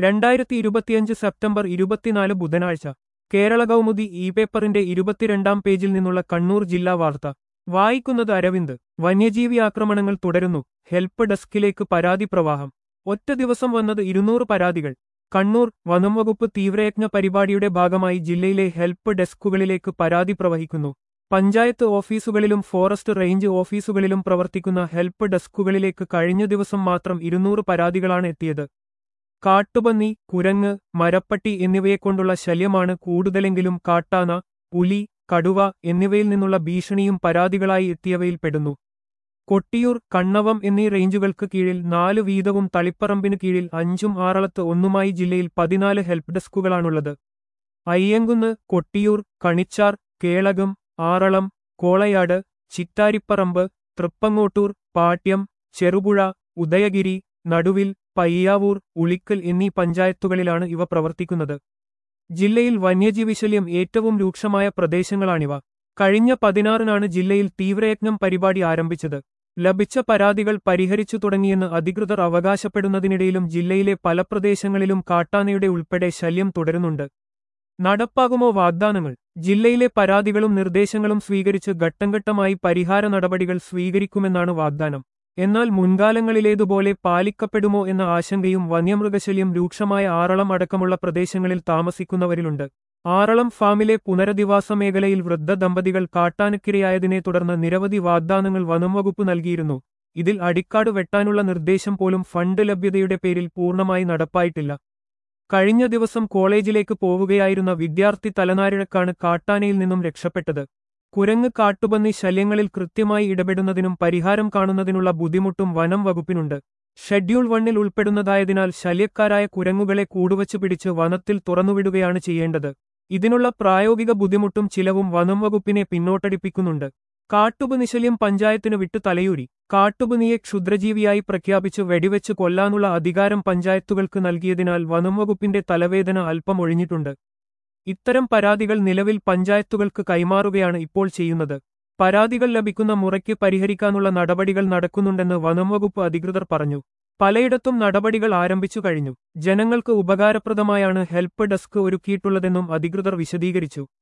രണ്ടായിരത്തി ഇരുപത്തിയഞ്ച് സെപ്റ്റംബർ ഇരുപത്തിനാല് ബുധനാഴ്ച കേരള കൗമുദി ഇ പേപ്പറിന്റെ ഇരുപത്തിരണ്ടാം പേജിൽ നിന്നുള്ള കണ്ണൂർ ജില്ലാ വാർത്ത വായിക്കുന്നത് അരവിന്ദ് വന്യജീവി ആക്രമണങ്ങൾ തുടരുന്നു ഹെൽപ്പ് ഡെസ്കിലേക്ക് പരാതി പ്രവാഹം ഒറ്റ ദിവസം വന്നത് ഇരുന്നൂറ് പരാതികൾ കണ്ണൂർ വനംവകുപ്പ് തീവ്രയജ്ഞ പരിപാടിയുടെ ഭാഗമായി ജില്ലയിലെ ഹെൽപ്പ് ഡെസ്കുകളിലേക്ക് പരാതി പ്രവഹിക്കുന്നു പഞ്ചായത്ത് ഓഫീസുകളിലും ഫോറസ്റ്റ് റേഞ്ച് ഓഫീസുകളിലും പ്രവർത്തിക്കുന്ന ഹെൽപ്പ് ഡെസ്കുകളിലേക്ക് കഴിഞ്ഞ ദിവസം മാത്രം ഇരുന്നൂറ് പരാതികളാണ് എത്തിയത് കാട്ടുപന്നി കുരങ്ങ് മരപ്പട്ടി എന്നിവയെക്കൊണ്ടുള്ള ശല്യമാണ് കൂടുതലെങ്കിലും കാട്ടാന പുലി കടുവ എന്നിവയിൽ നിന്നുള്ള ഭീഷണിയും പരാതികളായി എത്തിയവയിൽ പെടുന്നു കൊട്ടിയൂർ കണ്ണവം എന്നീ റേഞ്ചുകൾക്ക് കീഴിൽ നാല് വീതവും തളിപ്പറമ്പിന് കീഴിൽ അഞ്ചും ആറളത്ത് ഒന്നുമായി ജില്ലയിൽ പതിനാല് ഹെൽപ്പ് ഡെസ്കുകളാണുള്ളത് അയ്യങ്കുന്ന് കൊട്ടിയൂർ കണിച്ചാർ കേളകം ആറളം കോളയാട് ചിറ്റാരിപ്പറമ്പ് തൃപ്പങ്ങോട്ടൂർ പാട്യം ചെറുപുഴ ഉദയഗിരി നടുവിൽ പയ്യാവൂർ ഉളിക്കൽ എന്നീ പഞ്ചായത്തുകളിലാണ് ഇവ പ്രവർത്തിക്കുന്നത് ജില്ലയിൽ വന്യജീവിശല്യം ഏറ്റവും രൂക്ഷമായ പ്രദേശങ്ങളാണിവ കഴിഞ്ഞ പതിനാറിനാണ് ജില്ലയിൽ തീവ്രയജ്ഞം പരിപാടി ആരംഭിച്ചത് ലഭിച്ച പരാതികൾ പരിഹരിച്ചു തുടങ്ങിയെന്ന് അധികൃതർ അവകാശപ്പെടുന്നതിനിടയിലും ജില്ലയിലെ പല പ്രദേശങ്ങളിലും കാട്ടാനയുടെ ഉൾപ്പെടെ ശല്യം തുടരുന്നുണ്ട് നടപ്പാകുമോ വാഗ്ദാനങ്ങൾ ജില്ലയിലെ പരാതികളും നിർദ്ദേശങ്ങളും സ്വീകരിച്ച് ഘട്ടംഘട്ടമായി പരിഹാര നടപടികൾ സ്വീകരിക്കുമെന്നാണ് വാഗ്ദാനം എന്നാൽ മുൻകാലങ്ങളിലേതുപോലെ പാലിക്കപ്പെടുമോ എന്ന ആശങ്കയും വന്യമൃഗശല്യം രൂക്ഷമായ ആറളം അടക്കമുള്ള പ്രദേശങ്ങളിൽ താമസിക്കുന്നവരിലുണ്ട് ആറളം ഫാമിലെ പുനരധിവാസ മേഖലയിൽ വൃദ്ധ ദമ്പതികൾ കാട്ടാനക്കിരയായതിനെ തുടർന്ന് നിരവധി വാഗ്ദാനങ്ങൾ വനംവകുപ്പ് നൽകിയിരുന്നു ഇതിൽ അടിക്കാട് വെട്ടാനുള്ള നിർദ്ദേശം പോലും ഫണ്ട് ലഭ്യതയുടെ പേരിൽ പൂർണ്ണമായി നടപ്പായിട്ടില്ല കഴിഞ്ഞ ദിവസം കോളേജിലേക്ക് പോവുകയായിരുന്ന വിദ്യാർത്ഥി തലനാരിഴക്കാണ് കാട്ടാനയിൽ നിന്നും രക്ഷപ്പെട്ടത് കുരങ്ങ് കാട്ടുപന്നി ശല്യങ്ങളിൽ കൃത്യമായി ഇടപെടുന്നതിനും പരിഹാരം കാണുന്നതിനുള്ള ബുദ്ധിമുട്ടും വനം വകുപ്പിനുണ്ട് ഷെഡ്യൂൾ വണ്ണിൽ ഉൾപ്പെടുന്നതായതിനാൽ ശല്യക്കാരായ കുരങ്ങുകളെ കൂടുവച്ചു പിടിച്ച് വനത്തിൽ തുറന്നുവിടുകയാണ് ചെയ്യേണ്ടത് ഇതിനുള്ള പ്രായോഗിക ബുദ്ധിമുട്ടും ചിലവും വനം വകുപ്പിനെ പിന്നോട്ടടിപ്പിക്കുന്നുണ്ട് കാട്ടുപന്നി ശല്യം പഞ്ചായത്തിന് വിട്ടു തലയൂരി കാട്ടുപന്നിയെ ക്ഷുദ്രജീവിയായി പ്രഖ്യാപിച്ച് വെടിവെച്ച് കൊല്ലാനുള്ള അധികാരം പഞ്ചായത്തുകൾക്ക് നൽകിയതിനാൽ വനംവകുപ്പിന്റെ തലവേദന അല്പം ഒഴിഞ്ഞിട്ടുണ്ട് ഇത്തരം പരാതികൾ നിലവിൽ പഞ്ചായത്തുകൾക്ക് കൈമാറുകയാണ് ഇപ്പോൾ ചെയ്യുന്നത് പരാതികൾ ലഭിക്കുന്ന മുറയ്ക്ക് പരിഹരിക്കാനുള്ള നടപടികൾ നടക്കുന്നുണ്ടെന്ന് വനംവകുപ്പ് അധികൃതർ പറഞ്ഞു പലയിടത്തും നടപടികൾ ആരംഭിച്ചു കഴിഞ്ഞു ജനങ്ങൾക്ക് ഉപകാരപ്രദമായാണ് ഹെൽപ്പ് ഡെസ്ക് ഒരുക്കിയിട്ടുള്ളതെന്നും അധികൃതർ വിശദീകരിച്ചു